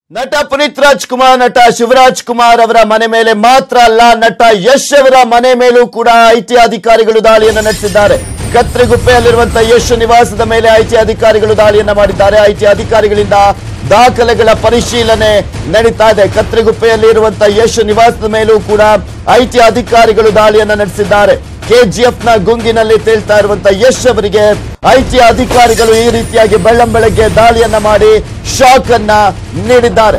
ನಟ ಪುನೀತ್ ರಾಜ್ಕುಮಾರ್ ನಟ ಶಿವರಾಜ್ ಕುಮಾರ್ ಅವರ ಮನೆ ಮೇಲೆ ಮಾತ್ರ ಅಲ್ಲ ನಟ ಯಶ್ ಅವರ ಮನೆ ಮೇಲೂ ಕೂಡ ಐಟಿ ಅಧಿಕಾರಿಗಳು ದಾಳಿಯನ್ನು ನಡೆಸಿದ್ದಾರೆ ಕತ್ರಿಗುಪ್ಪೆಯಲ್ಲಿರುವಂತಹ ಯಶ್ ನಿವಾಸದ ಮೇಲೆ ಐಟಿ ಅಧಿಕಾರಿಗಳು ದಾಳಿಯನ್ನ ಮಾಡಿದ್ದಾರೆ ಐಟಿ ಅಧಿಕಾರಿಗಳಿಂದ ದಾಖಲೆಗಳ ಪರಿಶೀಲನೆ ನಡೀತಾ ಇದೆ ಕತ್ರಿಗುಪ್ಪೆಯಲ್ಲಿ ಇರುವಂತಹ ಯಶ್ ನಿವಾಸದ ಮೇಲೂ ಕೂಡ ಐಟಿ ಅಧಿಕಾರಿಗಳು ದಾಳಿಯನ್ನ ನಡೆಸಿದ್ದಾರೆ ಕೆಜಿಎಫ್ ನ ಗುಂಗಿನಲ್ಲಿ ತೇಲ್ತಾ ಇರುವಂತಹ ಯಶ್ ಅವರಿಗೆ ಐಟಿ ಅಧಿಕಾರಿಗಳು ಈ ರೀತಿಯಾಗಿ ಬೆಳ್ಳಂಬೆಳಗ್ಗೆ ದಾಳಿಯನ್ನ ಮಾಡಿ ಶಾಕ್ ಅನ್ನ ನೀಡಿದ್ದಾರೆ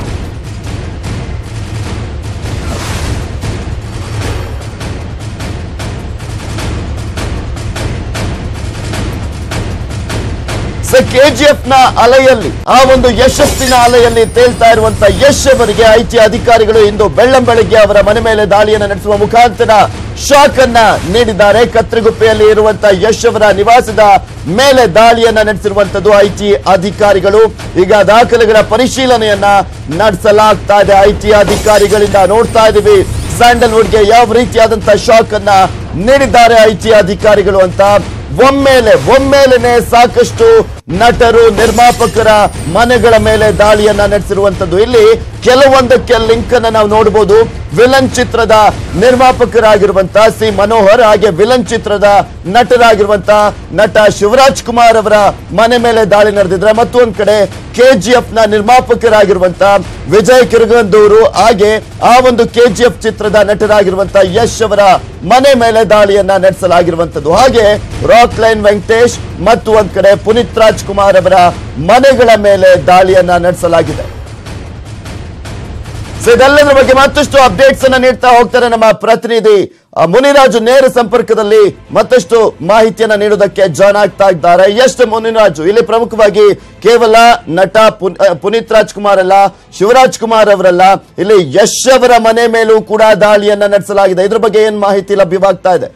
ಕೆಜಿಎಫ್ ನ ಅಲೆಯಲ್ಲಿ ಆ ಒಂದು ಯಶಸ್ಸಿನ ಅಲೆಯಲ್ಲಿ ತೇಲ್ತಾ ಇರುವಂತ ಯಶ್ ಅವರಿಗೆ ಐಟಿ ಅಧಿಕಾರಿಗಳು ಇಂದು ಬೆಳ್ಳಂಬೆಳಗ್ಗೆ ಅವರ ಮನೆ ಮೇಲೆ ದಾಳಿಯನ್ನು ನಡೆಸುವ ಮುಖಾಂತರ ಶಾಕ್ ಅನ್ನ ನೀಡಿದ್ದಾರೆ ಕತ್ರಿಗುಪ್ಪೆಯಲ್ಲಿ ಇರುವಂತ ಯಶ್ ಅವರ ನಿವಾಸದ ಮೇಲೆ ದಾಳಿಯನ್ನ ನಡೆಸಿರುವಂತದ್ದು ಐಟಿ ಅಧಿಕಾರಿಗಳು ಈಗ ದಾಖಲೆಗಳ ಪರಿಶೀಲನೆಯನ್ನ ನಡೆಸಲಾಗ್ತಾ ಇದೆ ಐಟಿ ಅಧಿಕಾರಿಗಳಿಂದ ನೋಡ್ತಾ ಇದೀವಿ ಸ್ಯಾಂಡಲ್ವುಡ್ಗೆ ಯಾವ ರೀತಿಯಾದಂತಹ ಶಾಕ್ ಅನ್ನ ನೀಡಿದ್ದಾರೆ ಐಟಿ ಅಧಿಕಾರಿಗಳು ಅಂತ ಒಮ್ಮೆಲೆ ಒಮ್ಮೆಲೆನೆ ಸಾಕಷ್ಟು ನಟರು ನಿರ್ಮಾಪಕರ ಮನೆಗಳ ಮೇಲೆ ದಾಳಿಯನ್ನ ನಡೆಸಿರುವಂತದ್ದು ಇಲ್ಲಿ ಕೆಲವೊಂದಕ್ಕೆ ಲಿಂಕ್ ಅನ್ನ ನಾವು ನೋಡಬಹುದು ವಿಲನ್ ಚಿತ್ರದ ನಿರ್ಮಾಪಕರಾಗಿರುವಂತ ಸಿ ಮನೋಹರ್ ಹಾಗೆ ವಿಲನ್ ಚಿತ್ರದ ನಟರಾಗಿರುವಂತ ನಟ ಶಿವರಾಜ್ ಕುಮಾರ್ ಅವರ ಮನೆ ಮೇಲೆ ದಾಳಿ ನಡೆದಿದ್ರೆ ಮತ್ತೊಂದ್ ಕಡೆ ಕೆಜಿಎಫ್ ನ ನಿರ್ಮಾಪಕರಾಗಿರುವಂತ ವಿಜಯ್ ಕಿರುಗಂದೂರು ಹಾಗೆ ಆ ಒಂದು ಕೆಜಿಎಫ್ ಚಿತ್ರದ ನಟರಾಗಿರುವಂತ ಯಶ್ ಅವರ ಮನೆ ಮೇಲೆ ದಾಳಿಯನ್ನ ನಡೆಸಲಾಗಿರುವಂತದ್ದು ಹಾಗೆ ರಾಕ್ ಲೈನ್ ವೆಂಕಟೇಶ್ ಮತ್ತು ಒಂದ್ ಕಡೆ ಪುನೀತ್ ರಾಜ್ ಕುಮಾರ್ ಅವರ ಮನೆಗಳ ಮೇಲೆ ದಾಳಿಯನ್ನ ನಡೆಸಲಾಗಿದೆ ಸೊ ಇದೆಲ್ಲದರ ಬಗ್ಗೆ ಮತ್ತಷ್ಟು ಅಪ್ಡೇಟ್ಸ್ ಅನ್ನ ನೀಡ್ತಾ ಹೋಗ್ತಾರೆ ನಮ್ಮ ಪ್ರತಿನಿಧಿ ಆ, ಮುನಿರಾಜು ನೇರ ಸಂಪರ್ಕದಲ್ಲಿ ಮತ್ತಷ್ಟು ಮಾಹಿತಿಯನ್ನ ನೀಡೋದಕ್ಕೆ ಜಾಯ್ನ್ ಆಗ್ತಾ ಇದ್ದಾರೆ ಎಷ್ಟು ಮುನಿರಾಜು ಇಲ್ಲಿ ಪ್ರಮುಖವಾಗಿ ಕೇವಲ ನಟ ಪುನ್- ಆ, ಪುನೀತ್ ರಾಜ್ಕುಮಾರ್ ಅಲ್ಲ ಶಿವರಾಜ್ ಕುಮಾರ್ ಅವರಲ್ಲ ಇಲ್ಲಿ ಯಶ್ ಅವರ ಮನೆ ಮೇಲೂ ಕೂಡ ದಾಳಿಯನ್ನ ನಡೆಸಲಾಗಿದೆ ಇದ್ರ ಬಗ್ಗೆ ಏನ್ ಮಾಹಿತಿ ಲಭ್ಯವಾಗ್ತಾ ಇದೆ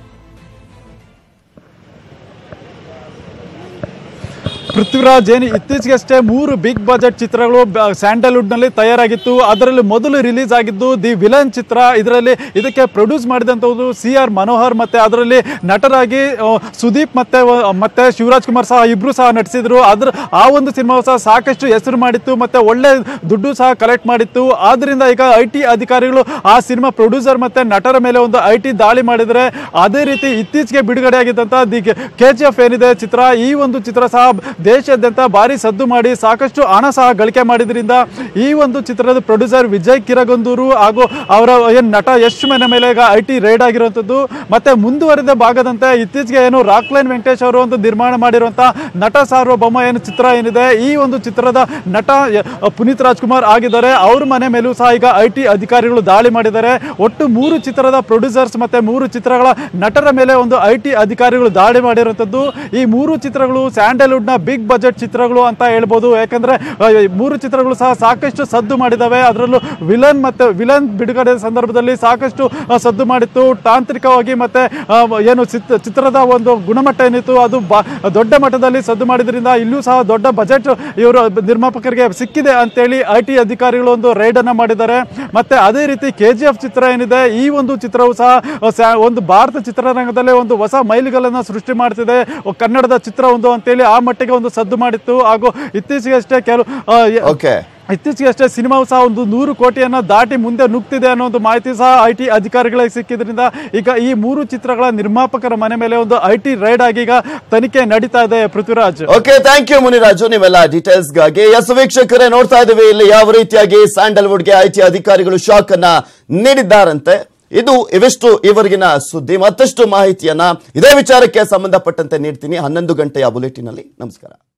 ಪೃಥ್ವಿರಾಜ್ ಏನು ಇತ್ತೀಚೆಗಷ್ಟೇ ಮೂರು ಬಿಗ್ ಬಜೆಟ್ ಚಿತ್ರಗಳು ಬ- ಸ್ಯಾಂಡಲ್ವುಡ್ ನಲ್ಲಿ ತಯಾರಾಗಿತ್ತು ಅದರಲ್ಲಿ ಮೊದಲು ರಿಲೀಸ್ ಆಗಿದ್ದು ದಿ ವಿಲನ್ ಚಿತ್ರ ಇದರಲ್ಲಿ ಇದಕ್ಕೆ ಪ್ರೊಡ್ಯೂಸ್ ಮಾಡಿದಂಥದ್ದು ಸಿ ಆರ್ ಮನೋಹರ್ ಮತ್ತೆ ಅದರಲ್ಲಿ ನಟರಾಗಿ ಆ, ಸುದೀಪ್ ಮತ್ತೆ ವ- ಮತ್ತೆ ಶಿವರಾಜ್ ಕುಮಾರ್ ಸಹ ಇಬ್ರು ಸಹ ನಟಿಸಿದ್ರು ಅದ್ರ ಆ ಒಂದು ಸಿನಿಮಾ ಸಹ ಸಾಕಷ್ಟು ಹೆಸರು ಮಾಡಿತ್ತು ಮತ್ತೆ ಒಳ್ಳೆ ದುಡ್ಡು ಸಹ ಕಲೆಕ್ಟ್ ಮಾಡಿತ್ತು ಆದ್ರಿಂದ ಈಗ ಐ ಟಿ ಅಧಿಕಾರಿಗಳು ಆ ಸಿನಿಮಾ ಪ್ರೊಡ್ಯೂಸರ್ ಮತ್ತೆ ನಟರ ಮೇಲೆ ಒಂದು ಐ ಟಿ ದಾಳಿ ಮಾಡಿದರೆ ಅದೇ ರೀತಿ ಇತ್ತೀಚೆಗೆ ಬಿಡುಗಡೆ ಆಗಿದ್ದಂತ ದಿ ಕೆ ಜಿ ಎಫ್ ಏನಿದೆ ಚಿತ್ರ ಈ ಒಂದು ಚಿತ್ರ ಸಹ ದೇಶಾದ್ಯಂತ ಭಾರಿ ಸದ್ದು ಮಾಡಿ ಸಾಕಷ್ಟು ಹಣ ಸಹ ಗಳಿಕೆ ಮಾಡಿದ್ರಿಂದ ಈ ಒಂದು ಚಿತ್ರದ ಪ್ರೊಡ್ಯೂಸರ್ ವಿಜಯ್ ಕಿರಗಂದೂರು ಹಾಗೂ ಅವರ ಏನ್ ನಟ ಯಶ್ ಮನೆ ಮೇಲೆ ಈಗ ಐ ಟಿ ರೈಡ್ ಆಗಿರುವಂಥದ್ದು ಮತ್ತೆ ಮುಂದುವರಿದ ಭಾಗದಂತೆ ಇತ್ತೀಚೆಗೆ ಏನು ರಾಕ್ ಲೈನ್ ವೆಂಕಟೇಶ್ ಅವರು ಒಂದು ನಿರ್ಮಾಣ ಮಾಡಿರುವಂತ ನಟ ಸಾರ್ವಭೌಮ ಏನು ಚಿತ್ರ ಏನಿದೆ ಈ ಒಂದು ಚಿತ್ರದ ನಟ ಯ- ಪುನೀತ್ ರಾಜ್ಕುಮಾರ್ ಆಗಿದ್ದಾರೆ ಅವ್ರ ಮನೆ ಮೇಲೂ ಸಹ ಈಗ ಐ ಟಿ ಅಧಿಕಾರಿಗಳು ದಾಳಿ ಮಾಡಿದ್ದಾರೆ ಒಟ್ಟು ಮೂರು ಚಿತ್ರದ ಪ್ರೊಡ್ಯೂಸರ್ಸ್ ಮತ್ತೆ ಮೂರು ಚಿತ್ರಗಳ ನಟರ ಮೇಲೆ ಒಂದು ಐ ಟಿ ಅಧಿಕಾರಿಗಳು ದಾಳಿ ಮಾಡಿರುವಂಥದ್ದು ಈ ಮೂರು ಚಿತ್ರಗಳು ಸ್ಯಾಂಡಲ್ವುಡ್ ನ ಬಿಗ್ ಬಜೆಟ್ ಚಿತ್ರಗಳು ಅಂತ ಹೇಳ್ಬೋದು ಯಾಕಂದ್ರೆ ಆ, ಈ ಮೂರು ಚಿತ್ರಗಳು ಸಹ ಸಾಕಷ್ಟು ಸದ್ದು ಮಾಡಿದಾವೆ ಅದರಲ್ಲೂ ವಿಲನ್ ಮತ್ತೆ ವಿಲನ್ ಬಿಡುಗಡೆ ಸಂದರ್ಭದಲ್ಲಿ ಸಾಕಷ್ಟು ಆ, ಸದ್ದು ಮಾಡಿತ್ತು ತಾಂತ್ರಿಕವಾಗಿ ಮತ್ತೆ ಆ, ಏನು ಚಿತ್- ಚಿತ್ರದ ಒಂದು ಗುಣಮಟ್ಟ ಏನಿತ್ತು ಅದು ಬಾ- ದೊಡ್ಡ ಮಟ್ಟದಲ್ಲಿ ಸದ್ದು ಮಾಡಿದ್ರಿಂದ ಇಲ್ಲೂ ಸಹ ದೊಡ್ಡ ಬಜೆಟ್ ಇವರು ನಿರ್ಮಾಪಕರಿಗೆ ಸಿಕ್ಕಿದೆ ಅಂತೇಳಿ ಐ ಟಿ ಅಧಿಕಾರಿಗಳು ಒಂದು ರೈಡ್ ಅನ್ನ ಮಾಡಿದ್ದಾರೆ ಮತ್ತೆ ಅದೇ ರೀತಿ ಕೆ ಜಿ ಎಫ್ ಚಿತ್ರ ಏನಿದೆ ಈ ಒಂದು ಚಿತ್ರವು ಸಹ ಆ, ಸ್ಯಾ- ಒಂದು ಭಾರತ ಚಿತ್ರರಂಗದಲ್ಲೇ ಒಂದು ಹೊಸ ಮೈಲಿಗಲ್ಲನ್ನ ಸೃಷ್ಟಿ ಮಾಡ್ತಿದೆ ಒ- ಕನ್ನಡದ ಚಿತ್ರ ಒಂದು ಅಂತೇಳಿ ಆ ಮಟ್ಟಿಗೆ ಒಂದು ಸದ್ದು ಮಾಡಿತ್ತು ಹಾಗೂ ಇತ್ತೀಚೆಗಷ್ಟೇ ಕೆಲವು ಆ, ಯ- ಓಕೆ ಇತ್ತೀಚೆಗಷ್ಟೇ ಸಿನಿಮಾವು ಸಹ ಒಂದು ನೂರು ಕೋಟಿಯನ್ನ ದಾಟಿ ಮುಂದೆ ನುಗ್ತಿದೆ ಅನ್ನೋ ಒಂದು ಮಾಹಿತಿ ಸಹ ಐ ಟಿ ಅಧಿಕಾರಿಗಳಿಗೆ ಸಿಕ್ಕಿದ್ರಿಂದ ಈಗ ಈ ಮೂರು ಚಿತ್ರಗಳ ನಿರ್ಮಾಪಕರ ಮನೆ ಮೇಲೆ ಒಂದು ಐ ಟಿ ರೈಡ್ ಆಗಿ ಈಗ ತನಿಖೆ ನಡೀತಾ ಇದೆ Prithviraj okay thank you Muniraju ನೀವೆಲ್ಲ ಡೀಟೇಲ್ಸ್ ಗಾಗಿ ಎಸ್ ವೀಕ್ಷಕರೇ ನೋಡ್ತಾ ಇದೀವಿ ಇಲ್ಲಿ ಯಾವ ರೀತಿಯಾಗಿ ಸ್ಯಾಂಡಲ್ವುಡ್ಗೆ ಐಟಿ ಅಧಿಕಾರಿಗಳು ಶಾಕ್ ಅನ್ನ ನೀಡಿದ್ದಾರಂತೆ ಇದು ಇವಿಷ್ಟು ಇವರಿಗಿನ ಸುದ್ದಿ ಮತ್ತಷ್ಟು ಮಾಹಿತಿಯನ್ನ ಇದೇ ವಿಚಾರಕ್ಕೆ ಸಂಬಂಧಪಟ್ಟಂತೆ ನೀಡ್ತೀನಿ ಹನ್ನೊಂದು ಗಂಟೆಯ ಬುಲೆಟಿನ್ ಅಲ್ಲಿ ನಮಸ್ಕಾರ